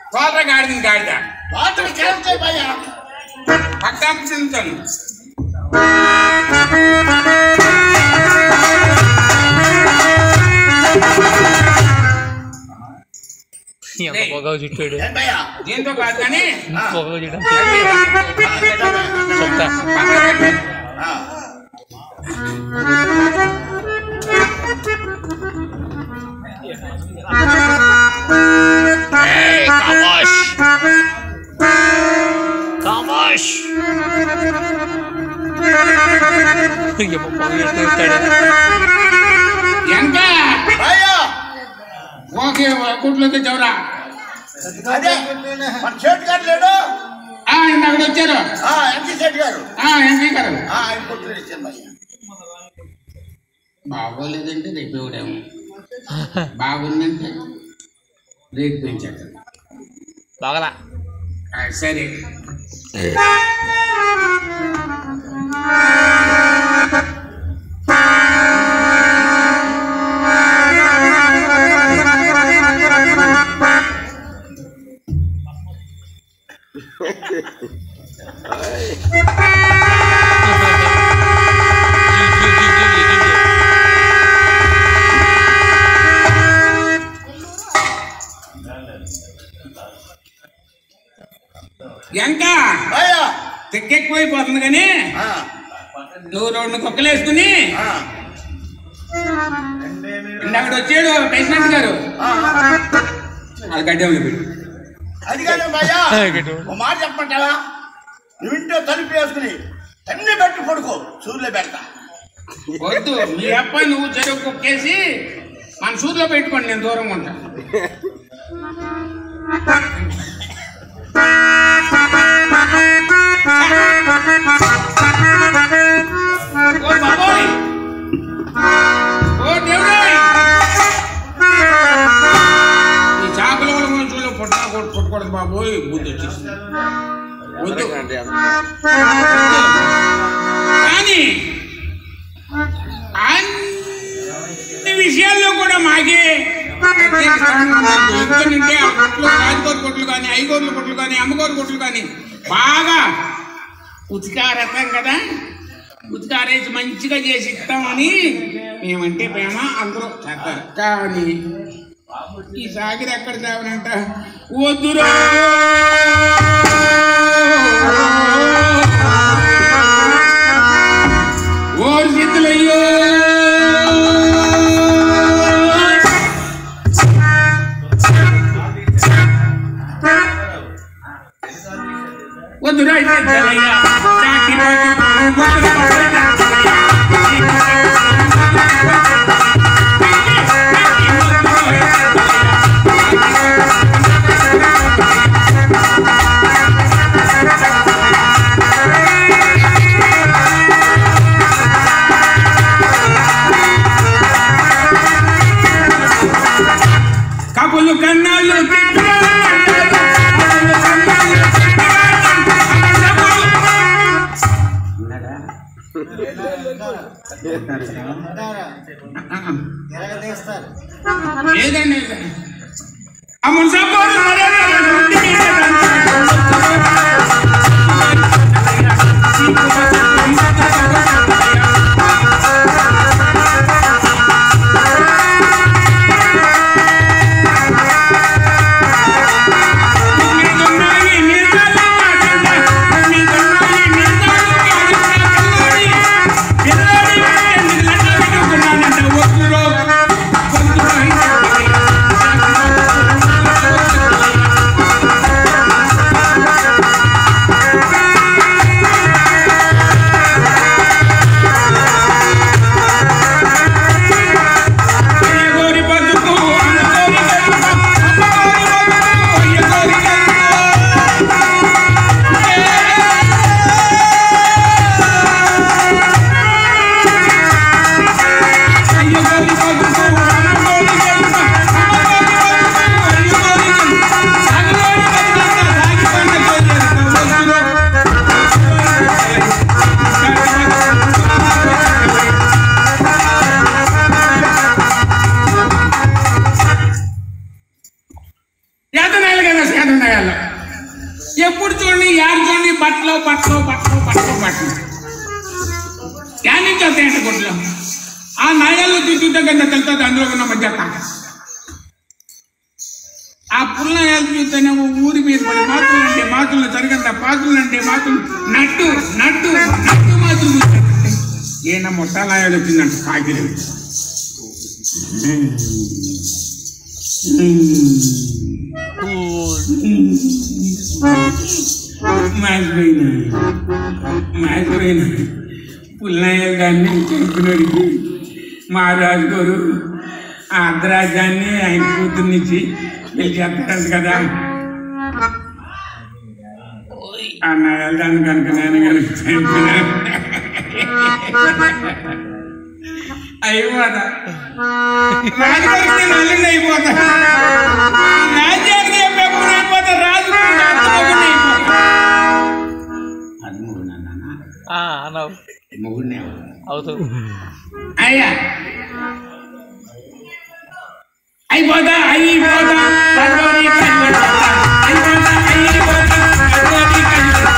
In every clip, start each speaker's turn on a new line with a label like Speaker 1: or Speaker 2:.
Speaker 1: తోట గాడిదని గాడిద
Speaker 2: వాటర్ కేంద్ర భయ్యా
Speaker 1: పక్కాకు తింటాను
Speaker 3: ఎంత పొగ చుట్టాడు
Speaker 2: ఏం భయ్యా
Speaker 1: దీంతో కాదు కానీ
Speaker 3: పొగ చుట్టడం
Speaker 2: ఆ, ఎట్లా భయ్యా?
Speaker 3: చెప్తా
Speaker 1: పక్కకు పెట్టు.
Speaker 2: ఆ.
Speaker 3: కామాష్ కామాష్ ఏమో పొగ చుట్టాడు
Speaker 1: ఎంత
Speaker 2: భయ్యా
Speaker 1: ఓకే కుట్లు తెచ్చవరా
Speaker 2: అదే మన షర్ట్ గారు లేడు
Speaker 1: ఆ ఇంత అక్కడ వచ్చారు
Speaker 2: ఆ, ఎంపీ షర్ట్ గారు
Speaker 1: ఆ ఎంపీ గారు
Speaker 2: ఆ, ఆయన కొట్టుకుని ఇచ్చాను భయ్యా
Speaker 1: బాగోలేదంటే రేపు ఇవ్వడేమో బాగుందంటే రేపు పెంచాడు
Speaker 3: బాగలా
Speaker 1: ఆ, సరే ఇంకా
Speaker 2: భయ్యా
Speaker 1: తెక్కెక్కువైపోతుంది కానీ
Speaker 2: ఆ,
Speaker 1: నువ్వు రెండు కుక్కలు వేసుకుని
Speaker 2: ఆ,
Speaker 1: ఇందాక వచ్చాడు ప్రెసిడెంట్ గారు
Speaker 2: ఆ, ఆ.
Speaker 1: అది గడ్డంలో పెట్టు
Speaker 2: అది కాదు భయ్యా
Speaker 3: గడ్డి.
Speaker 2: ఒక మాట చెప్పమంటావా నువ్వు ఇంట్లో తలుపు వేసుకుని అన్ని పెట్టి పడుకో సూర్యులో పెడతా
Speaker 1: వద్దు మీ అబ్బాయి నువ్వు చెరువు కుక్కేసి మన సూర్యులో పెట్టుకోండి నేను దూరంగా ఉంటా ఓ బాబోయ్ ఓ దేవుడోయ్ ఈ చేపల కూడా మనుషులు పుట్ట పుట్టకూడదు బాబోయ్ బుద్ధి వచ్చేసింది వద్దు కానీ అన్ని విషయాల్లో కూడా మాకే ప్రత్యేక స్థానం ఉంది. ఎందుకంటే ఆ కొట్లు రాజకోర కొట్లు కానీ ఐగోర్ల కొట్లు కానీ అమ్మగోరు కొట్లు కానీ బాగా ఉతికారతం కదా ఉతికారేసి మంచిగా చేసి ఇస్తామని మేమంటే ప్రేమ అందరూ చేస్తారు కానీ ఈ సాగిరి ఎక్కడ తేవనంట వద్దురా ఓరు సిద్ధులయ్యో వద్దురా సిద్ధులయ్య చాకి కబులు కన్నాళ్ళు తిప్పినారంటారు. కబులు కన్నాళ్ళు తిప్పినారంటారు. ఉన్నాడా? లేదండి ఆ మున్సపోరు పిల్లడి నయాలు ఎప్పుడు చూడండి యారు చూడండి బట్టలు బట్టలు బట్టలు బట్టలు బట్టలు యాడ్ నుంచి వస్తాయంట గుడ్లు ఆ నయాలు తిట్టుకుంటే కింద తెలుస్తుంది అందులో ఉన్న మధ్య కాక ఆ పుల్ల నయాలు చూస్తేనేమో ఊరి మీద పడి మాతులు అంటే మాతులు జరగంట పాతులు అంటే మాతులు నట్టు నట్టు నట్టు మాతులు కూర్చోండి. ఈయన ముట్టాలయాలు వచ్చిందంట కాకిరి మాసిపోయినా మాసిపోయినా పుల్లయ్య గారిని చంపినడికి మహారాజు గారు ఆ అర్ధరాజ్యాన్ని ఆయన కూతుర్నిచ్చి వెళ్ళి కదా ఆ నయాలని కనుక నేను కనుక చంపిన అయిపోతా రాజుగారికి నేను అల్లుండి అయిపోతా రాజ్యానికి ఎప్పుడు అయిపోతా రాజు అర్థమవుకుండా అయిపోతా అది మొగుడు నాన్న
Speaker 3: ఆ, అన్నావు
Speaker 1: మొగుడినే
Speaker 3: అవుతూ
Speaker 1: అయ్యా అయిపోతా అయిపోతా పదవి కనిపెడతా. అయిపోతా అయిపోతా పదవి కనిపెడతా.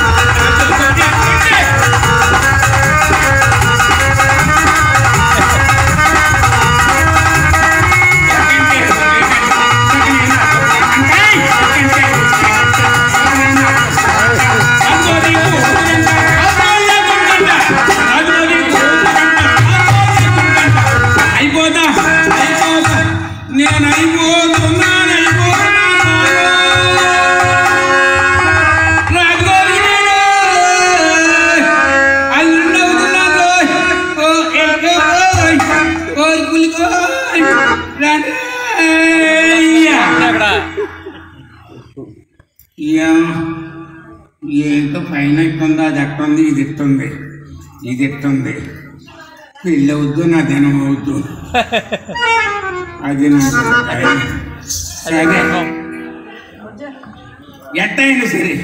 Speaker 1: అయిపోతా అయిపోతా నేను అయిపోతున్నాను అయిపోతున్నాను రాజుగారికి నేను అల్లుండవుతున్నాను ఓ ఎల్కోయ్ ఓ పులికోయ్ రాజయ్యా
Speaker 3: అక్కడ
Speaker 1: ఏం- ఏంటో పైన ఎట్టుంది అది ఎట్టుంది ఇది ఎట్టుంది ఇది ఎట్టుంది పెళ్ళి అవుద్దు నా దినం అవుద్దు అది నా భయం. సరే ఎట్టయినా సరే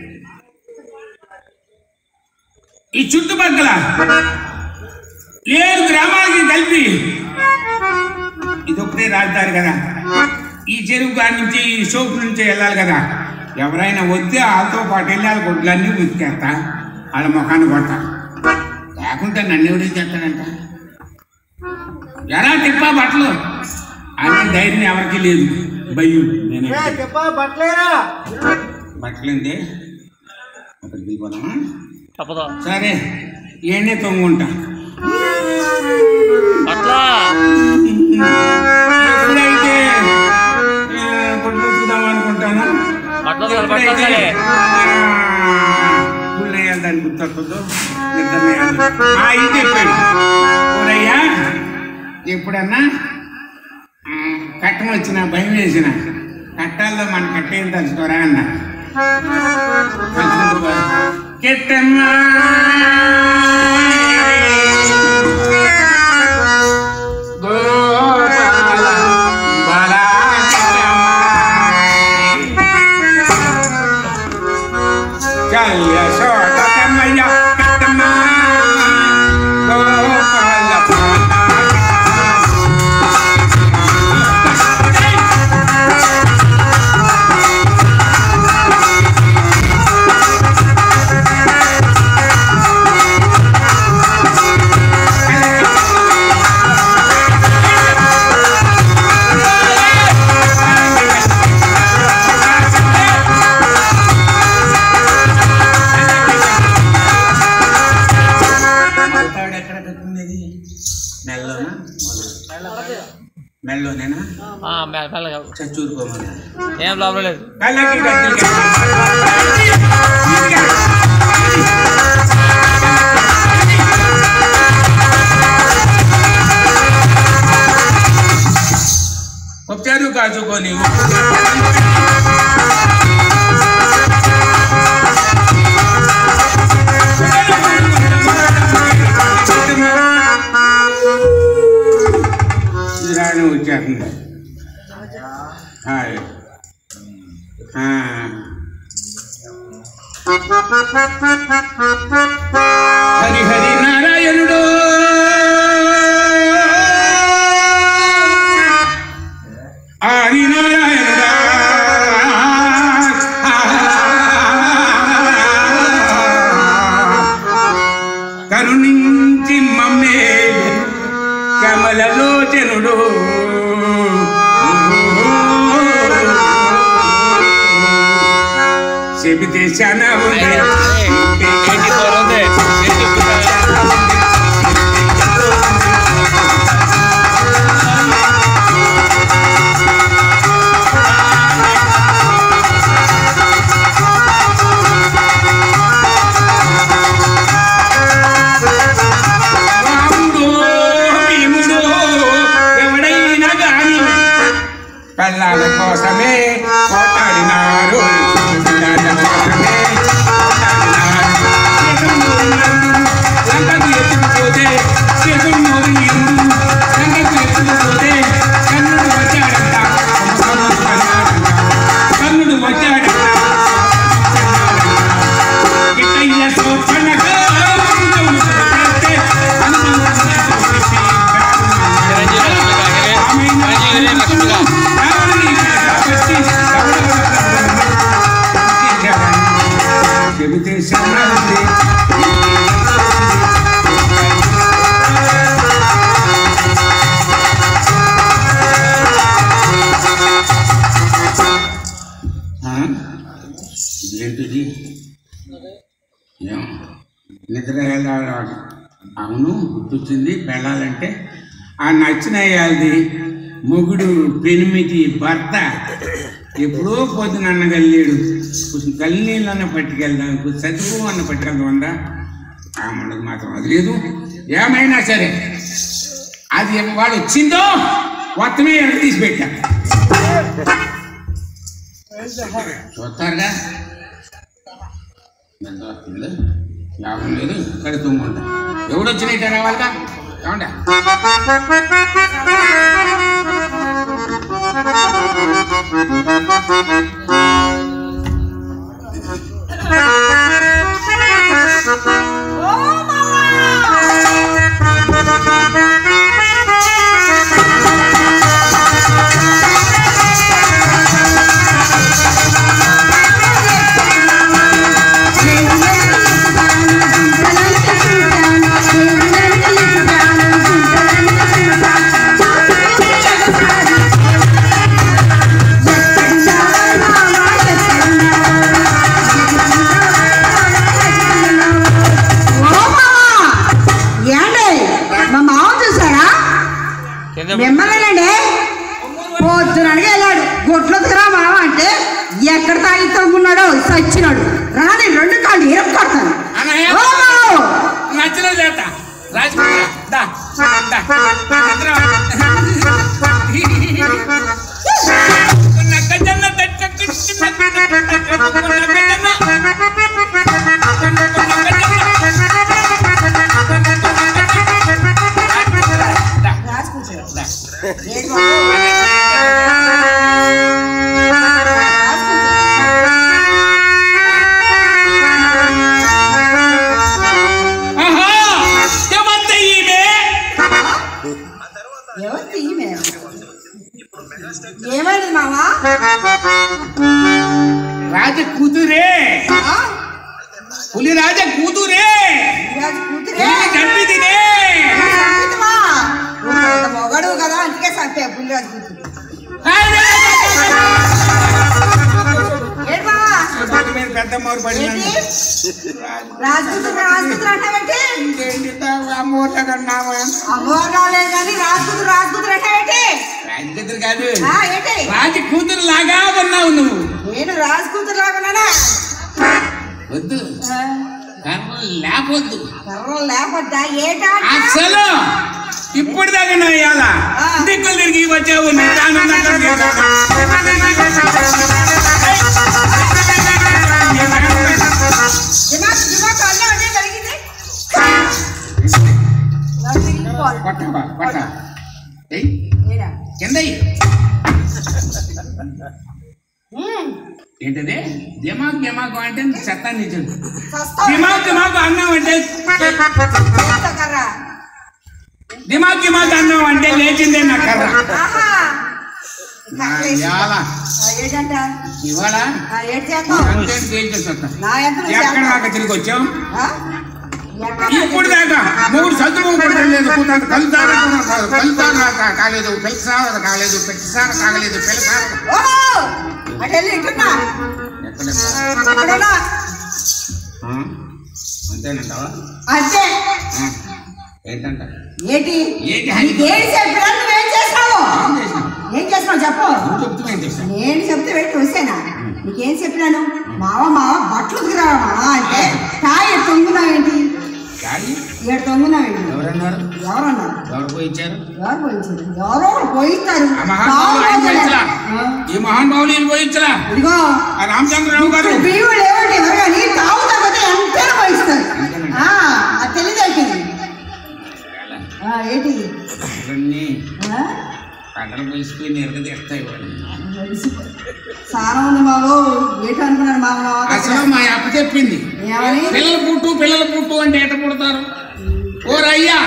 Speaker 1: ఈ చుట్టుపక్కల ఏడు గ్రామాలకి కలిపి ఇదొక్కటే రాజధాని కదా ఈ చెరువు గారి నుంచి ఈ సోపు నుంచి వెళ్ళాలి కదా ఎవరైనా వస్తే వాళ్ళతో పాటు వెళ్ళి వాళ్ళ గుడ్లన్నీ ఉతికేస్తా వాళ్ళ ముఖాన్ని కొడతా లేకుంటే నన్ను ఎవడేం చేస్తాడంట ఎలా తిప్పా బట్టలు అనే ధైర్యం ఎవరికి లేదు భయం నేను బట్టలేంది ఒకటి దిగిపోదామా
Speaker 3: తప్పదు
Speaker 1: సరే ఏనే తొంగుంటా
Speaker 3: అట్లా
Speaker 1: ఎప్పుడైతే ఆ, గుడ్లు ఉతుకుదాం అనుకుంటాను
Speaker 3: బట్టలు వదలు, బట్టలు వదలే.
Speaker 1: గుళ్ళయ్యాలి దాన్ని గుర్తొస్తుందో నిద్రలేయాలి ఆ ఇది చెప్పాడు ఊరయ్యా ఎప్పుడన్నా ఆ, కట్టం వచ్చిన భయం వేసిన కట్టాల్లో మన కట్టేం తలుచుకోరా అన్న తలుచుకుంటూ కెట్టమ్మా గోపాల బాలా జయ సోట కన్నయ్య కట్టమ్మ గోపాల ఆవిడ ఎక్కడ కట్టింది మెల్లోనా మెల్లోనేనా
Speaker 3: ఆ, మె- మెల్లగా
Speaker 1: చచ్చూరుకోమన్నా
Speaker 3: ఏం ప్రాబ్లం లేదు
Speaker 1: కళ్ళకి గజ్జలు కట్టాలి. వచ్చారు కాచుకొని రాని వచ్చేస్తుంది హాయ్ ఆ. హరి హరి నారాయణుడు హరి నారాయణుడా చెబితే చాలా ఉంది
Speaker 3: ఎయిటీ ఫోర్ ఉంది నేను చెప్తున్నా.
Speaker 1: రాముడు భీముడు ఎవడైనా గాని పిల్లల కోసమే పోటాడినారు పిల్లల కోసమే పోటాడినారు. లంకకు ఎత్తుకుపోతే శేషమ్మోరు ఈరుడు. లంకకు ఎత్తుకుపోతే కర్ణుడు వచ్చాడంట కర్ణుడు వచ్చాడంట. కర్ణుడు వచ్చాడంట గిట్టయ్య సోపనగా అనుభవం చేస్తే అనుభవం చేస్తే
Speaker 3: చిరంజీవి లక్ష్మిగా, చిరంజీవి లక్ష్మిగా.
Speaker 1: చెబితే సమృద్ధి ఏంటిది ఏం? నిద్ర వెళ్ళాలి అవును గుర్తొచ్చింది వెళ్ళాలంటే ఆ నచ్చిన వాళ్ళది మొగుడు పెనిమిటి భర్త ఎప్పుడో పొద్దున అన్నగల్లేడు కొంచెం కళ్ళనీళ్ళన్న పట్టుకెళ్దాం కొంచెం చదువు అన్న పట్టుకెళ్దాం ఉందా ఆ మనకు మాత్రం అది లేదు ఏమైనా సరే అది వాడు వచ్చిందో మొత్తమే ఎక్కడ తీసి పెట్టా చూస్తారుగా ఎంత వస్తుంది లాభం లేదు కడుతూ ఉంటా ఎవడొచ్చినట్టు రావాలిగా ఏమంటా
Speaker 4: ఏండి మా మామ చూసారా
Speaker 3: కింద
Speaker 4: మిమ్మల్ని పొద్దునడిగా వెళ్ళాడు గుట్లో తిరా మామ అంటే ఎక్కడ తాగి తగ్గున్నాడో సచ్చినాడు రాని రెండు కాళ్ళు ఇరక్కొడతాను
Speaker 1: అన్నయ్య.
Speaker 4: ఓ మామ!
Speaker 1: నచ్చిన చేత రాజకుమార దా దా నిద్ర. నక్కజొన్న తట్టకిచ్చి నక్కజొన్న. దా,
Speaker 4: రాసి కూర్చో.
Speaker 1: దా.
Speaker 4: ఏంటి బాబు? రాసి కూర్చో.
Speaker 1: ఆహా! ఏమంత ఈమె?
Speaker 4: ఎవరు ఈమె? ఏమైంది మామ
Speaker 1: రాజ కూతురే
Speaker 4: ఆ?
Speaker 1: పులి రాజ కూతురే
Speaker 4: రాజు కూతురే
Speaker 1: పులిని చంపితినే
Speaker 4: సంగీతమా? నువ్వు పెద్ద మొగడు కదా అందుకే సంపే పుల్లిరాజు కూతురు ఏంటి మామ
Speaker 1: పాటి మీద పెద్ద మోరు పడినాను
Speaker 4: ఏంటి రాజకూతురు రాజకూతురు అంటావేంటి
Speaker 1: ఇంకేంటి అమ్మోర్ల కన్నావా
Speaker 4: అమ్మవారు రాలేదు కానీ రాజకూతురు రాజకూతురు అంటావేంటి
Speaker 1: రాజకీతులు కాదు
Speaker 4: ఆ, ఏంటి
Speaker 1: రాజ కూతురు లాగా ఉన్నావు నువ్వు
Speaker 4: నేను రాజకూతురు లాగున్నానా
Speaker 1: వద్దు కర్మ లేకొద్దు
Speaker 4: కర్రలు లేకపోద్దా ఏటా
Speaker 1: అసలు ఇప్పుడు దాకా నా ఇవాళ దిక్కులు తిరిగి వచ్చావు నీ దానం దగ్గరికి.
Speaker 4: దిమాక్ దిమాక్ అన్నీ అన్నీ కలిగింది నాకు తిరిగిపోవాలి.
Speaker 1: కొట్టవా కొట్ట ఏయ్,
Speaker 4: ఏడా?
Speaker 1: కింద ఎయ్.
Speaker 4: ఉమ్,
Speaker 1: ఏంటది దిమాగ్ దిమాగ్ అంటే చెత్త నిజం
Speaker 4: చస్తావు.
Speaker 1: దిమాగ్ దిమాగ్ అన్నం అంటే
Speaker 4: చేస్తా కర్ర.
Speaker 1: దిమాగ్ దిమాగ్ అన్నం అంటే లేచిందే నా కర్ర
Speaker 4: ఆహా.
Speaker 1: నా
Speaker 4: కర్రేసి.
Speaker 1: ఇవాళ
Speaker 4: ఆ, ఏంటంట
Speaker 1: ఇవాళ
Speaker 4: ఆ, ఏంటి చేస్తావు
Speaker 1: అంతే తేల్చేసి వస్తా
Speaker 4: నా ఎంత నువ్వు
Speaker 1: ఎక్కడ
Speaker 4: చేస్తావు?
Speaker 1: దాకా తిరిగి వచ్చావు
Speaker 4: ఆ? ఎక్కడ
Speaker 1: ఇప్పుడు దాకా మూడు సతులు కొట్టలేదు కూతాను కలుతారు కలుతారు కాలేదు పిల్లసార కాలేదు పెట్టిసార కాగలేదు పిల్లసార
Speaker 4: ఓ! అటు వెళ్ళి ఇటున్నా
Speaker 1: ఎక్కడ
Speaker 4: ఎక్కడున్నా
Speaker 1: అంతేనంటావా
Speaker 4: అంతే
Speaker 1: ఆ. ఏంటంట
Speaker 4: ఏంటి
Speaker 1: ఏంటి హరి?
Speaker 4: నీకేం చెప్పినా నువ్వేం చేస్తావు
Speaker 1: ఏం చేసినావు
Speaker 4: ఏం చేస్తున్నావు చెప్పు
Speaker 1: నువ్వు చెప్తూ ఏం చేశాను
Speaker 4: నేను చెప్తే వెళ్ళి చూసానా నీకేం చెప్పినాను మావ మావ బట్టలు ఉతికిరావా మావ అంటే కాయ తొంగున్నావేంటి
Speaker 1: కానీ
Speaker 4: ఏడు తొంగున్నావేంటి
Speaker 1: ఎవరన్నారు
Speaker 4: ఎవరన్నారు
Speaker 1: ఎవరు పోయి ఇచ్చారు
Speaker 4: ఎవరు పోయించారు ఎవరో ఒకరు పోయిస్తారు
Speaker 1: ఆ మహానుభావులు ఆయన పోయించలా
Speaker 4: ఆ,
Speaker 1: ఈ మహానుభావులు ఈయన పోయించలా
Speaker 4: ఇదిగో
Speaker 1: ఆ రామచంద్రరావు గారు
Speaker 4: ఇప్పుడు బియ్యం లేవండి ఎవరు కానీ తావు తగ్గితే ఎంతైనా పోయిస్తారు ఆ, అది తెలియదేంటి ఆ, ఏంటి
Speaker 1: ఇవన్నీ
Speaker 4: ఆ?
Speaker 1: పంటలు పోయిపోయి నేరుగా తెస్తాయి వాళ్ళు.
Speaker 4: సారం ఉంది బాబు ఏంటి అనుకున్నాను బాబు నా వద్ద
Speaker 1: అసలు మా అప్ప చెప్పింది
Speaker 4: ఏమని
Speaker 1: పిల్లలు పుట్టు పిల్లలు పుట్టు అంటే ఎట పుడతారు ఓరయ్యా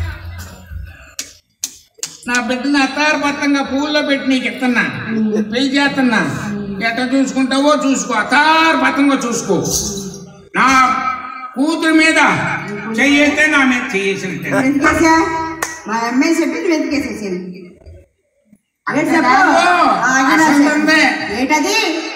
Speaker 1: నా బిడ్డను అతారబత్తంగా పువ్వుల్లో పెట్టి నీకు ఇస్తున్నా పెళ్లి చేస్తున్నా ఎట్లా చూసుకుంటావో చూసుకో అతారబత్తంగా చూసుకో నా కూతురు మీద చెయ్యేస్తే నా మీద చేసినట్టే
Speaker 4: ఎందుకేసా మా అమ్మాయి చెప్పి నువ్వు ఎందుకేసేసాను ఏంటి చెప్పు ఆ, ఆగినా
Speaker 1: అసలు
Speaker 4: చెప్పు.
Speaker 1: ఉందే.
Speaker 4: ఏంటది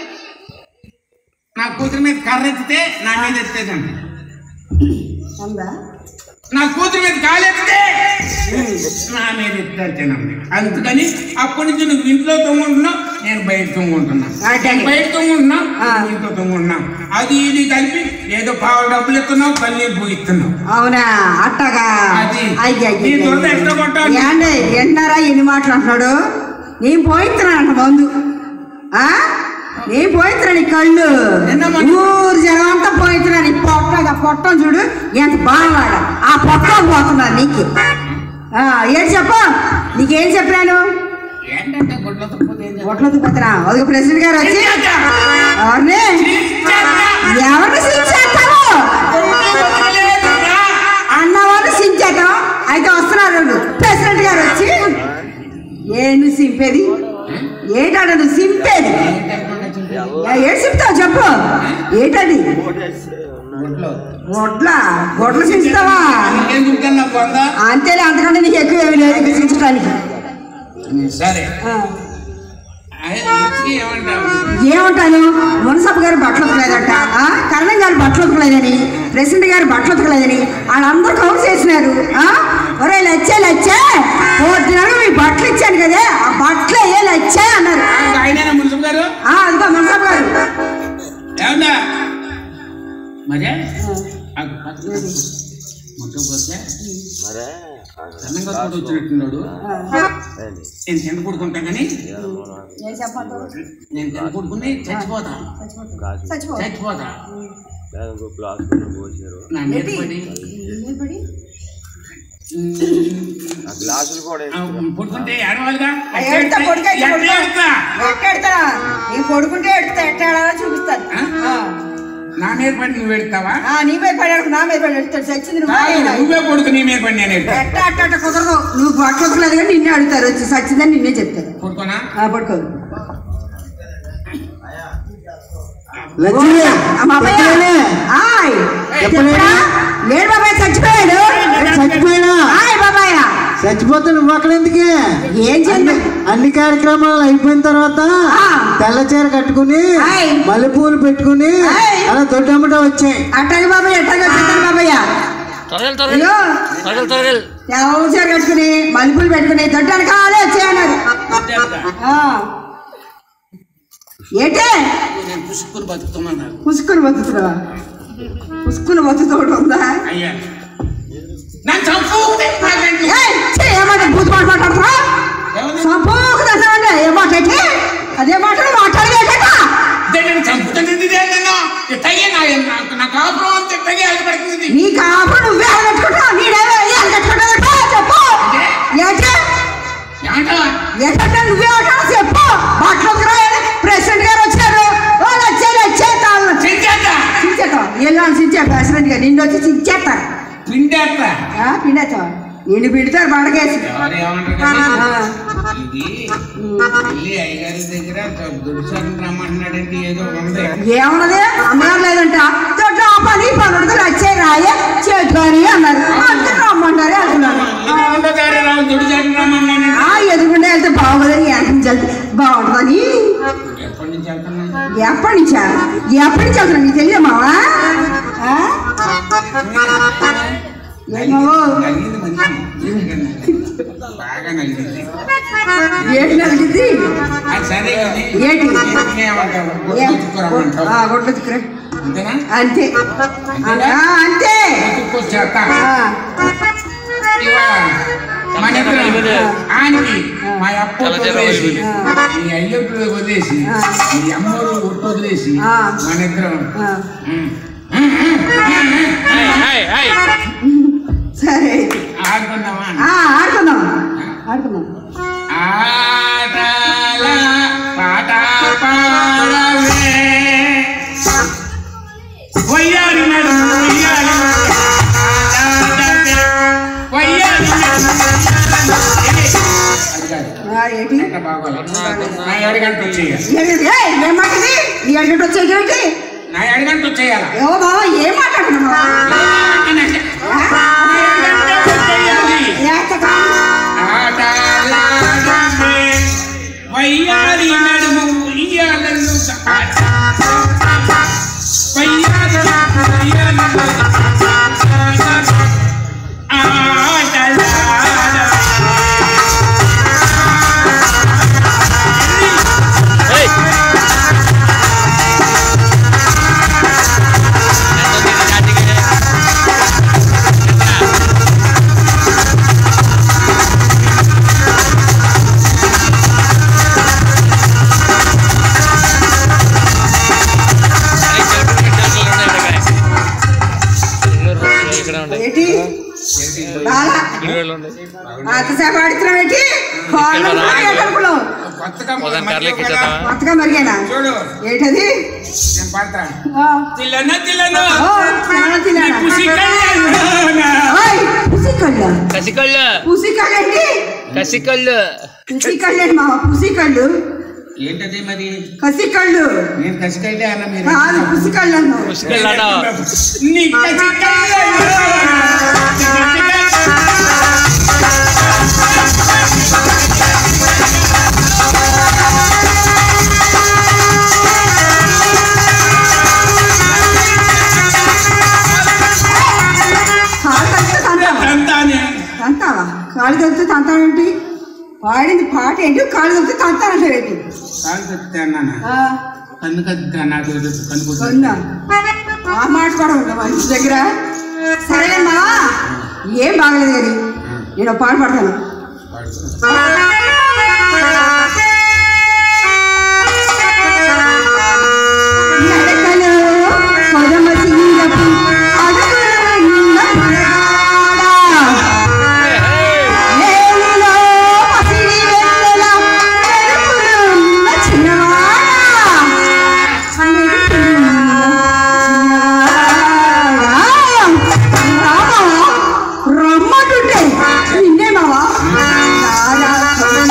Speaker 1: నా కూతురు మీద కర్ర ఎత్తితే నా మీద ఎత్తేదండి
Speaker 4: ఉందా
Speaker 1: నా కూతురు మీద కాలెత్తితే నా మీద ఎత్తానండి అందుకని అప్పటి నుంచి నువ్వు ఇంట్లో తొంగుంటున్నావు నేను బయట తొంగుంటున్నా
Speaker 4: అదే.
Speaker 1: నేను బయట తొంగుంటున్నా
Speaker 4: ఆ.
Speaker 1: నువ్వు ఇంట్లో తొంగుంటున్నా అది ఇది కలిపి ఏదో పావు డబ్బులు ఎత్తున్నావు కన్నీరు పోయిస్తున్నావు
Speaker 4: అవునా అట్టగా
Speaker 1: అది.
Speaker 4: అయ్య, అయ్య,
Speaker 1: నీ
Speaker 4: అయ్య.
Speaker 1: దొరద ఎట్లా కొట్టాలి?
Speaker 4: ఏండి విన్నారా ఎన్ని మాటలు అంటున్నాడు నేను పోయిస్తున్నానంట మందు ఆ నేను పోయిస్తున్నా నీ కళ్ళు
Speaker 1: నిన్న మొన్న-
Speaker 4: ఊరు జనం అంతా పోయిస్తున్నా నీ పొట్ట ఆ పొట్టం చూడు ఎంత బాగా ఆ పొట్టం పోతున్నారు నీకు ఆ, ఏంటి చెప్పు నీకేం చెప్పాను
Speaker 1: ఏంటంటే గుడ్ల తప్పదు ఏం
Speaker 4: ఒట్లో తుప్పుతున్నా ఒక ప్రెసిడెంట్ గారు వచ్చి
Speaker 1: చేద్దాం?
Speaker 4: ఎవరిని ఎవరిని సించేస్తావు అన్నవాళ్ళు సించేద్దాం అయితే వస్తున్నారు వాళ్ళు. ప్రెసిడెంట్ గారు వచ్చి ఏంటి సింపేది ఏంటాడ నువ్వు సింపేది ఏడు సింపుతావు చెప్పు ఏంటది
Speaker 1: గుడ్లు
Speaker 4: గొడ్ల గొడ్లు సించుతావా
Speaker 1: నీకేం చూపుతున్నా పొందా
Speaker 4: అంతేలే అంతకంటే నీకు ఎక్కువ ఏమి లేదు ఇక సించడానికి
Speaker 1: సరే
Speaker 4: ఆ.
Speaker 1: అదే వచ్చి ఏమంటావు
Speaker 4: ఏమంటాను మునసప్ప గారు బట్టలు ఉతకలేదంట ఆ? కరణం గారు బట్టలు ఉతకలేదని ప్రెసిడెంట్ గారు బట్టలు ఉతకలేదని వాళ్ళందరూ కౌంట్ చేసినారు ఆ? ఒరే లచ్చే లచ్చే పొద్దునగా మీ బట్టలు ఇచ్చాను కదే ఆ బట్టలు ఏ లచ్చే అన్నారు
Speaker 1: ఆయన మున్సిపల్ గారు
Speaker 4: ఆ, అదిగో మునసప్ప గారు
Speaker 1: ఏమన్నా మరే మొత్తం పోతే అన్నంగా కూడా వచ్చినట్టున్నాడు నేను తిండి కొడుకుంటా కానీ
Speaker 4: ఏం చెప్పంటావు
Speaker 1: నేను తిండి కొడుకుని చచ్చిపోతా
Speaker 4: చచ్చిపో
Speaker 1: చచ్చిపోతా
Speaker 5: పోసారు
Speaker 1: నా మీద
Speaker 4: ఏంటి?
Speaker 1: పడి
Speaker 4: ఏం పడి?
Speaker 5: ఆ గ్లాసులు కూడా
Speaker 1: ఆ, పడుకుంటే ఏడవాలిగా
Speaker 4: ఆ, ఏడుతా, పొడిగా ఇట్లా
Speaker 1: ఎట్లా
Speaker 4: పొడిగా.
Speaker 1: ఏడుతా?
Speaker 4: ఎక్కెడతా నీ కొడుకుంటే ఎడుతా ఎట్టాడాలో చూపిస్తాను
Speaker 1: ఆ?
Speaker 4: ఆ.
Speaker 1: నా మీద పడి నువ్వు పెడతావా
Speaker 4: ఆ, నీ మీద పడాడు నా మీద పడి ఎడుతాడు చచ్చింది నువ్వు ఆయన.
Speaker 1: నువ్వే కొడుకు నీ మీద పడి నేను పెడతా
Speaker 4: ఎట్ట అట్ట అట్ట కుదరదు నువ్వు పట్టుకోలేదు కానీ నిన్నే అడుగుతారు వచ్చి సచ్చిందని నిన్నే చెప్తారు
Speaker 1: కొడుకోనా
Speaker 4: ఆ, పట్టుకోదు
Speaker 6: లక్ష్మి
Speaker 4: ఆ, మా అబ్బాయి. ఆయ్. చెప్పరా? లేడు బాబాయ్ చచ్చిపోయాడు
Speaker 6: చచ్చిపోయినా
Speaker 4: ఆయ్ బాబాయ్
Speaker 6: చచ్చిపోతే నువ్వు అక్కడ ఎందుకే
Speaker 4: ఏం చేద్దాం
Speaker 6: అన్ని కార్యక్రమాలు అయిపోయిన తర్వాత
Speaker 4: ఆ.
Speaker 6: తెల్ల చీర కట్టుకుని
Speaker 4: ఆయ్.
Speaker 6: మల్లెపూలు పెట్టుకుని
Speaker 4: ఆయ్.
Speaker 6: అలా దొడ్డమ్మట వచ్చాయి
Speaker 4: అట్టగా బాబాయ్ ఎట్టగా చెప్తాను బాబాయ్
Speaker 3: తొరగలు తొరగలు
Speaker 4: అయ్యో
Speaker 3: తొరగలు తొరగలు
Speaker 4: తెల్ల చీర కట్టుకుని మల్లెపూలు పెట్టుకుని దొడ్డాను కావాలే వచ్చేయన్నారు ఆ. ఏంటే
Speaker 1: నేను పుసుక్కుని బతుకుతున్నాను
Speaker 4: పుసుకుని బతుకుతున్నావా పుసుకుని బతుకుతోడు ఉందా
Speaker 1: అయ్యా నన్ను చంపుకుంటే నాకంటే
Speaker 4: ఏయ్, ఛీ, ఏ మాట బూతు మాట మాట్లాడుతున్నావా
Speaker 1: ఎవరు?
Speaker 4: సంపూర్ణ ఏ మాట అయితే అదే మాటలు మాట్లాడలేదట
Speaker 1: నేను చంపుతుంది నేను ఇట్టగే నా నాకు నా కాపురం అంత ఇట్టగే అది పడుతుంది
Speaker 4: నీ కాపు నువ్వే అలగట్టుకుంటావు నీడేవో ఏం కట్టుకుంటావట చెప్పు ఏంటి
Speaker 1: ఏమంటావా
Speaker 4: ఏంటంటే నువ్వే అంటావు చెప్పు బట్టలు ప్రెసిడెంట్ గారు వచ్చారు వాళ్ళు వచ్చారు వచ్చేస్తాను
Speaker 1: చించేస్తా
Speaker 4: చించేస్తాం ఎల్లాను చించే ప్రెసిడెంట్ గారు నిన్ను వచ్చి చించేస్తారు
Speaker 1: పిండేస్తా
Speaker 4: ఆ, పిండేస్తావా నిన్ను పిండుతారు బండకేసి
Speaker 1: ఎవరు ఏమంటారు కానీ ఇది వెళ్ళి అయ్యగారి దగ్గర దుడిసారి రమ్మంటున్నాడంటే ఏదో ఉంది
Speaker 4: ఏమన్నది అమ్మగారు లేదంట తోట ఆ పని ఈ పని ఉడకలు వచ్చే రాయే చేతుకొని అన్నారు అందరూ రమ్మంటారే అంటున్నారు
Speaker 1: ఏమంటారు రావు దుడిసారి రమ్మన్నాడు
Speaker 4: ఆ ఎదుగుండా వెళ్తే బాగోదని వెళ్తే బాగుంటుందని
Speaker 1: ఎప్పటి నుంచి వెళ్తున్నాను
Speaker 4: ఎప్పటి నుంచా ఎప్పటి నుంచి వెళ్తున్నా నీకు తెలియదు మావా ఆ? ఏమో
Speaker 1: నలిగింది మంచి బాగా నలిగింది
Speaker 4: ఏంటి నలిగింది
Speaker 1: అది సరే కానీ
Speaker 4: ఏంటి?
Speaker 1: ఏమంటావు
Speaker 4: ఏ?
Speaker 1: గుర్తుకురామంటావు
Speaker 4: ఆ, గొడ్లు తిక్కురా.
Speaker 1: అంతేనా
Speaker 4: అంతే ఆ, అంతే
Speaker 1: గుర్తుకొచ్చాక
Speaker 4: ఆ,
Speaker 1: ఇవాళ మన ఇద్దరం ఆయనకి మా అప్పు వదిలేసి మీ అయ్యప్పుడు వదిలేసి మీ అమ్మోరు ఒట్టు వదిలేసి
Speaker 4: ఆ.
Speaker 1: మన ఇద్దరం
Speaker 4: ఆ.
Speaker 1: ఉమ్,
Speaker 4: సరే
Speaker 1: ఆడుకుందామా
Speaker 4: ఆ, ఆడుకుందాం ఆడుకుందాం
Speaker 1: ఆటల పాట పాడవే వయ్యారి నడుము వయ్యారి ఆడాడే. వయ్యారి నడుము వయ్యారి. అది కాదు.
Speaker 4: ఆ, ఏంటి
Speaker 1: అంత బాగోలేదు. నా ఎడగంట వచ్చేయాలి
Speaker 4: ఏంటి? ఏయ్, ఏం మాటది నీ అడ్డు వచ్చేటి
Speaker 1: నా ఎడగంట వచ్చేయాలి
Speaker 4: ఏవో బావ ఏం మాట్లాడుతున్నావు
Speaker 1: ఆటలాడవే వయ్యారి నడుము ఉయ్యాలలు వయ్యారి ఉయ్యాలలు
Speaker 3: ఇక్కడ ఉండే
Speaker 4: ఏంటి రాలా అంతసేపు ఆడుతున్నావు ఏంటి కాళ్ళు కడుపులో
Speaker 1: కొత్తగా
Speaker 3: మొదటి
Speaker 1: మళ్ళీ
Speaker 3: కార్లకి
Speaker 1: ఒక-
Speaker 3: ఇచ్చేద్దామా?
Speaker 4: కొత్తగా మరిగానా
Speaker 1: చూడు
Speaker 4: ఏంటది
Speaker 1: నేను పాడతా
Speaker 4: ఆ,
Speaker 1: తిల్లన తిల్లన
Speaker 4: ఓ, తినాలా, తినాలా?
Speaker 1: పుసి కళ్యాణ
Speaker 4: ఓయ్, పుసి కళ్ళు
Speaker 3: కసికళ్ళు
Speaker 4: పుసి కళ్ళు ఏంటి
Speaker 3: కసికళ్ళు
Speaker 4: పుసి కళ్ళు ఏంటి మామ పుసి కళ్ళు
Speaker 1: ఏంటది మరి
Speaker 4: కసి కళ్ళు
Speaker 1: నేను కసికైతే అన్న మీరు
Speaker 4: కాదు పుసి కళ్ళు అన్నావు
Speaker 3: పుష్కళ్ళాడా
Speaker 1: నీ కసికళ్ళ
Speaker 4: కాలు కలిస్తే తంతావా
Speaker 1: అంతానే
Speaker 4: తంతావా కాలు కలిస్తే తంతావేంటి వాడింది పాట ఏంటి కాలు కలిస్తే తంతానంటావేంటి
Speaker 1: కాలు చెప్తే అన్నానా
Speaker 4: ఆ,
Speaker 1: కన్ను కద్దా నాకు కనుకుంటా
Speaker 4: కొన్నా ఆ మాట కూడా ఉందా మనిషి దగ్గర సరేమ్మా ఏం బాగలేదు కానీ నేను ఒక పాట పడతాను నడకలో పదమ సింగపు అడుగులున్న మనగాడా. నేలలో పసిడి వెన్నెల మెరుపులున్న చిన్నవాడా. మెరుపులున్న చిన్నవాడా. రామా, రమ్మంటుంటే నిన్నే మావా రారా,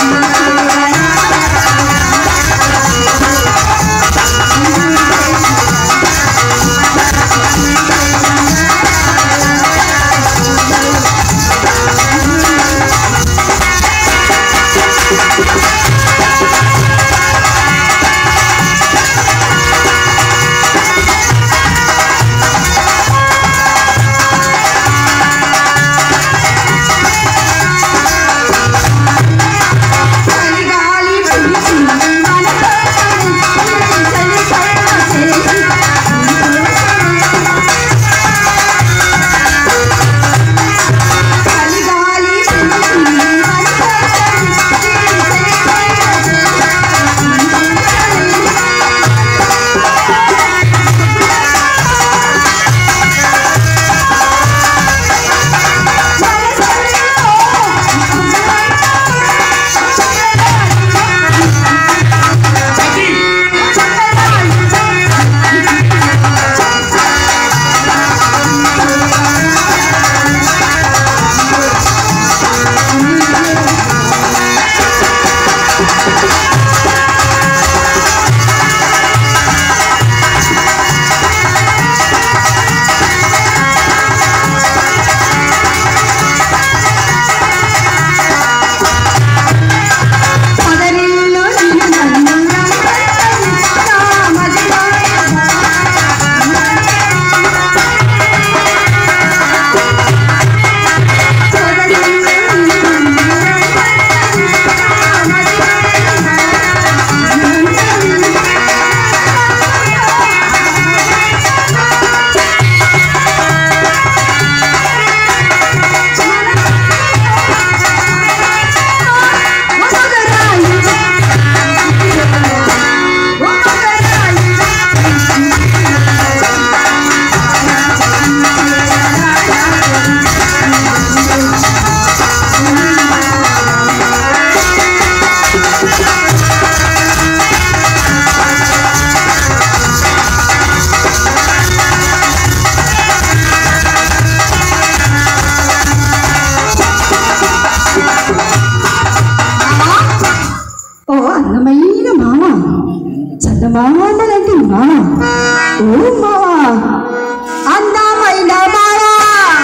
Speaker 4: ఓ మావా అందమైన మావా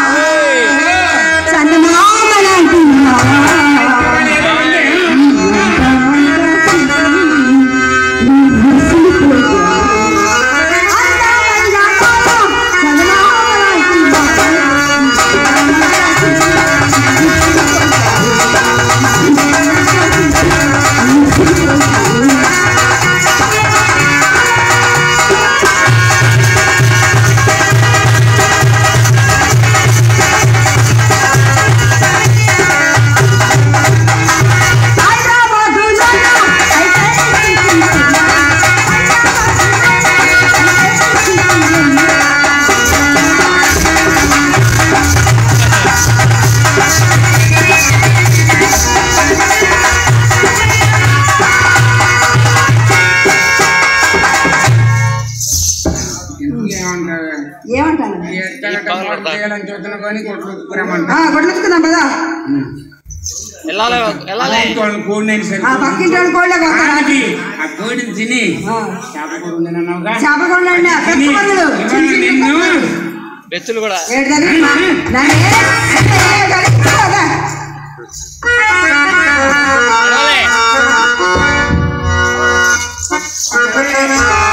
Speaker 4: చందమామ లాంటి మావా
Speaker 1: ఏమంటారు
Speaker 4: ఏమంటాను
Speaker 1: చేయాలని చూస్తున్నా కానీ కొట్లు ఉతుకురమ్మంటారు.
Speaker 4: ఆ, గొడ్లెత్తుకుందాం కదా
Speaker 3: వెళ్ళాలి వెళ్ళాలి
Speaker 1: అలాంటి వాళ్ళని కోడినైనా సరే
Speaker 4: ఆ పక్కింటి వాళ్ళు కోళ్ళే కొడతారా
Speaker 1: ఆడికి ఆ కోడిని తిని
Speaker 4: ఆ.
Speaker 1: చేప కూర ఉందన్నావుగా
Speaker 4: చేప కోళ్ళు అండి పెద్ద
Speaker 1: తిని
Speaker 4: కోళ్ళు చిన్న
Speaker 1: ఇవాళ
Speaker 4: చిన్న
Speaker 1: నిన్ను
Speaker 4: కోళ్ళు.
Speaker 3: బెచ్చులు కూడా
Speaker 4: ఏంటది మా- దాన్ని ఏ- ఏ- కలిపి
Speaker 3: వెళ్ళాలి
Speaker 4: కదా.